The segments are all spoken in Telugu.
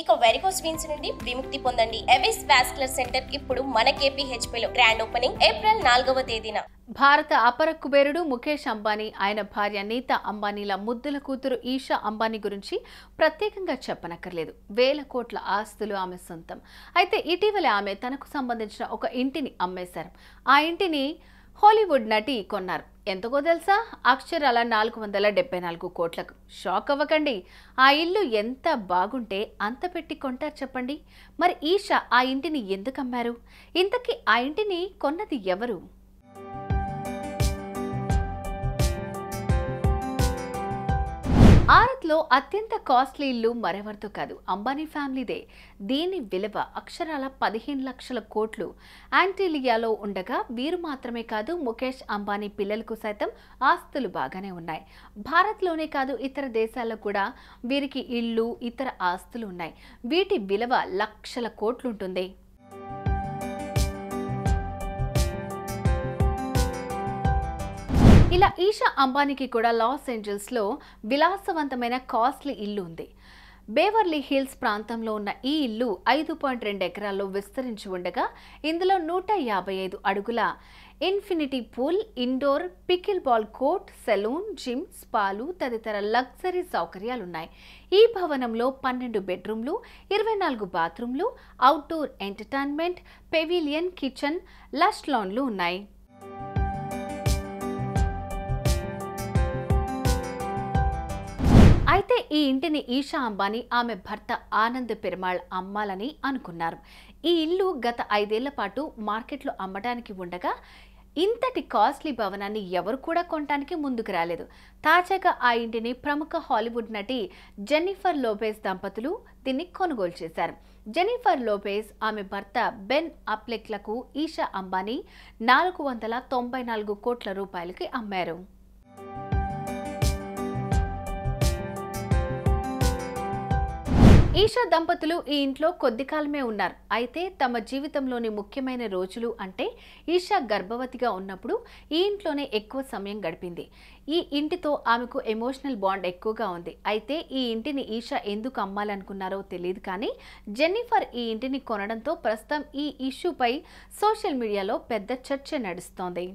ఇక వెరికోస్ వీన్స్ నుండి విముక్తి పొందండి ఎవిస్ వాస్కులర్ సెంటర్ ఇప్పుడు మన KPHP లో గ్రాండ్ ఓపెనింగ్ ఏప్రిల్ నాలుగవ తేదీన భారత అపర కుబేరుడు ముఖేష్ అంబానీ ఆయన భార్య నీతా అంబానీల ముద్దుల కూతురు ఈషా అంబానీ గురించి ప్రత్యేకంగా చెప్పనక్కర్లేదు వేల కోట్ల ఆస్తులు ఆమె సొంతం అయితే ఇటీవల ఆమె తనకు సంబంధించిన ఒక ఇంటిని అమ్మేశారు ఆ ఇంటిని హాలీవుడ్ నటి కొన్నారు ఎంతకో తెలుసా అక్షరాల నాలుగు వందల డెబ్బై నాలుగు కోట్లకు షాక్ అవ్వకండి ఆ ఇల్లు ఎంత బాగుంటే అంత పెట్టి కొంటారు చెప్పండి మరి ఈషా ఆ ఇంటిని ఎందుకు అమ్మారు ఇంతకీ ఆ ఇంటిని కొన్నది ఎవరు భారత్లో అత్యంత కాస్ట్లీ ఇల్లు మరెవరితో కాదు అంబానీ ఫ్యామిలీదే దీని విలువ అక్షరాల పదిహేను లక్షల కోట్లు యాంటీలియాలో ఉండగా వీరు మాత్రమే కాదు ముఖేష్ అంబానీ పిల్లలకు సైతం ఆస్తులు బాగానే ఉన్నాయి భారత్లోనే కాదు ఇతర దేశాల్లో కూడా వీరికి ఇళ్ళు ఇతర ఆస్తులు ఉన్నాయి వీటి విలువ లక్షల కోట్లుంటుంది ఇలా ఈషా అంబానీకి కూడా లాస్ ఏంజల్స్లో విలాసవంతమైన కాస్ట్లీ ఇల్లు ఉంది బేవర్లీ హిల్స్ ప్రాంతంలో ఉన్న ఈ ఇల్లు ఐదు పాయింట్ రెండు ఎకరాల్లో విస్తరించి ఉండగా ఇందులో నూట యాభై ఐదు అడుగుల infinity pool indoor pickle ball court salon gym స్పాలు తదితర లగ్జరీ సౌకర్యాలున్నాయి ఈ భవనంలో పన్నెండు బెడ్రూమ్లు ఇరవై నాలుగు బాత్రూమ్లు outdoor entertainment pavilion kitchen lush లాన్లు ఉన్నాయి అయితే ఈ ఇంటిని ఈషా అంబానీ ఆమె భర్త ఆనంద్ పెరుమాళ్ అమ్మాలని అనుకున్నారు ఈ ఇల్లు గత ఐదేళ్ల పాటు మార్కెట్లో అమ్మడానికి ఉండగా ఇంతటి కాస్ట్లీ భవనాన్ని ఎవరు కూడా కొనడానికి ముందుకు రాలేదు తాజాగా ఆ ఇంటిని ప్రముఖ హాలీవుడ్ నటి జెన్నిఫర్ లోపేజ్ దంపతులు దీన్ని కొనుగోలు చేశారు జెన్నిఫర్ లోపేజ్ ఆమె భర్త బెన్ అప్లెక్లకు ఈషా అంబానీ నాలుగు వందల తొంభై నాలుగు కోట్ల రూపాయలకి అమ్మారు ఈషా దంపతులు ఈ ఇంట్లో కొద్ది కాలమే ఉన్నారు అయితే తమ జీవితంలోని ముఖ్యమైన రోజులు అంటే ఈషా గర్భవతిగా ఉన్నప్పుడు ఈ ఇంట్లోనే ఎక్కువ సమయం గడిపింది ఈ ఇంటితో ఆమెకు ఎమోషనల్ బాండ్ ఎక్కువగా ఉంది అయితే ఈ ఇంటిని ఈషా ఎందుకు అమ్మాలనుకున్నారో తెలియదు కానీ జెన్నిఫర్ ఈ ఇంటిని కొనడంతో ప్రస్తుతం ఈ ఇష్యూపై సోషల్ మీడియాలో పెద్ద చర్చ నడుస్తోంది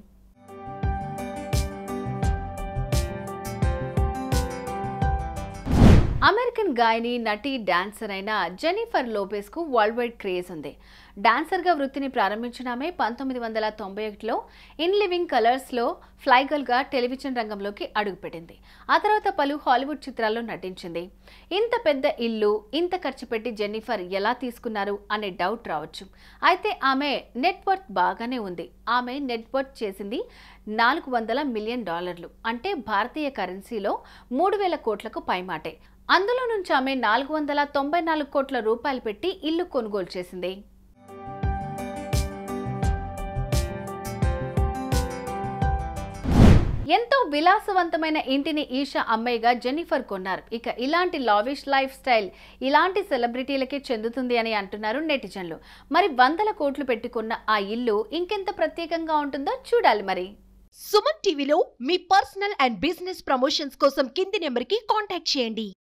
అమెరికన్ గాయని నటి డాన్సర్ అయిన జెనిఫర్ లోపెస్కు వరల్డ్ వైడ్ క్రేజ్ ఉంది డాన్సర్గా వృత్తిని ప్రారంభించిన ఆమె పంతొమ్మిది వందల తొంభై ఒకటిలో ఇన్ లివింగ్ కలర్స్లో ఫ్లైగర్ల్గా టెలివిజన్ రంగంలోకి అడుగుపెట్టింది ఆ తర్వాత పలు హాలీవుడ్ చిత్రాల్లో నటించింది ఇంత పెద్ద ఇల్లు ఇంత ఖర్చు పెట్టి జెన్నిఫర్ ఎలా తీసుకున్నారు అనే డౌట్ రావచ్చు అయితే ఆమె నెట్వర్త్ బాగానే ఉంది ఆమె నెట్వర్త్ చేసింది నాలుగు వందల మిలియన్ డాలర్లు అంటే భారతీయ కరెన్సీలో మూడు వేల కోట్లకు పైమాటే అందులో నుంచి ఆమె నాలుగు వందల తొంభై నాలుగు కోట్ల రూపాయలు పెట్టి ఇల్లు కొనుగోలు చేసింది ఎంతో విలాసవంతమైన ఇంటిని ఈషా అమ్మాయిగా జెన్నిఫర్ కొన్నారు ఇక ఇలాంటి లావిష్ లైఫ్ స్టైల్ ఇలాంటి సెలబ్రిటీలకే చెందుతుంది అని అంటున్నారు నెటిజన్లు మరి వందల కోట్లు పెట్టుకున్న ఆ ఇల్లు ఇంకెంత ప్రత్యేకంగా ఉంటుందో చూడాలి మరి సుమన్ టీవీలో మీ పర్సనల్ అండ్ బిజినెస్ ప్రమోషన్స్ కోసం కింది నెంబర్కి కాంటాక్ట్ చేయండి